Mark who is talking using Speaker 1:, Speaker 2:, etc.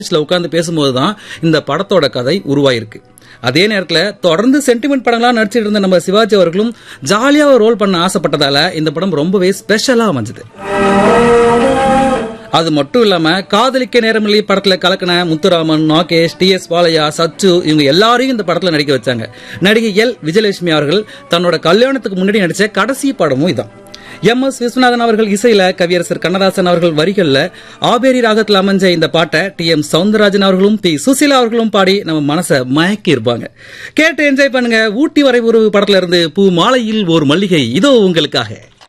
Speaker 1: உட்கார்ந்து பேசும்போது தான் இந்த படத்தோட கதை உருவாயிருக்கு அதே நேரத்தில் தொடர்ந்து சென்டிமெண்ட் படங்களா நடிச்சிட்டு இருந்த நம்ம சிவாஜி அவர்களும் ஜாலியா ஒரு ரோல் பண்ண ஆசைப்பட்டதால இந்த படம் ரொம்பவே ஸ்பெஷலா அமைஞ்சது அது மட்டும் இல்லாம காதலிக்க நேரமில்லை படத்துல கலக்கின முத்துராமன் நாகேஷ் டி எஸ் பாலையா சச்சு இவங்க எல்லாரையும் இந்த படத்துல நடிக்க வச்சாங்க நடிகை எல் விஜயலட்சுமி அவர்கள் தன்னோட கல்யாணத்துக்கு முன்னாடி நடிச்ச கடைசி படமும் இதான் எம் எஸ் விஸ்வநாதன் அவர்கள் இசையில கவியரசர் கண்ணதாசன் அவர்கள் வரிகள்ல ஆபேரி ராகத்தில் அமைஞ்ச இந்த பாட்டை டி எம் சவுந்தரராஜன் அவர்களும் பி சுசீலா அவர்களும் பாடி நம்ம மனசை மயக்கி இருப்பாங்க கேட்டு என்ஜாய் பண்ணுங்க ஊட்டி வரை ஒரு படத்துல இருந்து பூ மாலையில் ஒரு மல்லிகை இதோ உங்களுக்காக